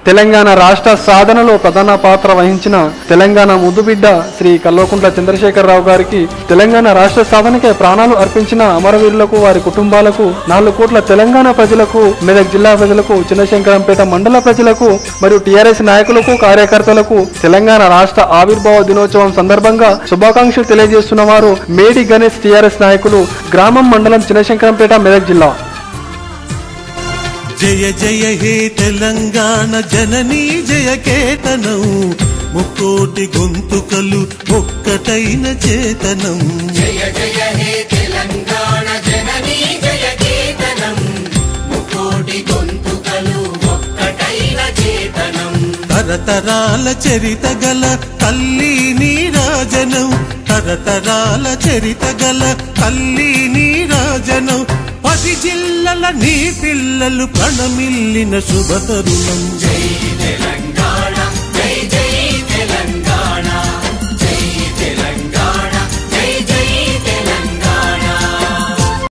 తెలంగాణ రాష్ట్ర సాధనలో ప్రధాన పాత్ర వహించిన తెలంగాణ ముద్దుబిడ్డ శ్రీ కల్వకుంట్ల చంద్రశేఖరరావు గారికి తెలంగాణ రాష్ట్ర సాధనకే ప్రాణాలు అర్పించిన అమరవీరులకు వారి కుటుంబాలకు నాలుగు కోట్ల తెలంగాణ ప్రజలకు మెదక్ జిల్లా ప్రజలకు చిన్నశంకరంపేట మండల ప్రజలకు మరియు టీఆర్ఎస్ నాయకులకు కార్యకర్తలకు తెలంగాణ రాష్ట్ర ఆవిర్భావ దినోత్సవం సందర్భంగా శుభాకాంక్షలు తెలియజేస్తున్న వారు మేడి గణేష్ టీఆర్ఎస్ నాయకులు గ్రామం మండలం చిన్నశంకరంపేట మెదక్ జిల్లా జయ జయ హే తెలంగాణ జననీ జయ కేతనం ముక్కోటి గొంతుకలు ఒక్కటైన చేతనం జయ జయ హే తెలంగాణ జననీ జయ కేతనం ముకోటి గొంతుకలు ఒక్కటైన చేతనం తరతరాల చరిత గల తల్లి నీరాజనం తరతరాల చరిత గల తల్లి నీరాజనం పది జిల్లల నీ పిల్లలు ప్రణమిల్లిన శుభతరుణం జై తెలంగాణ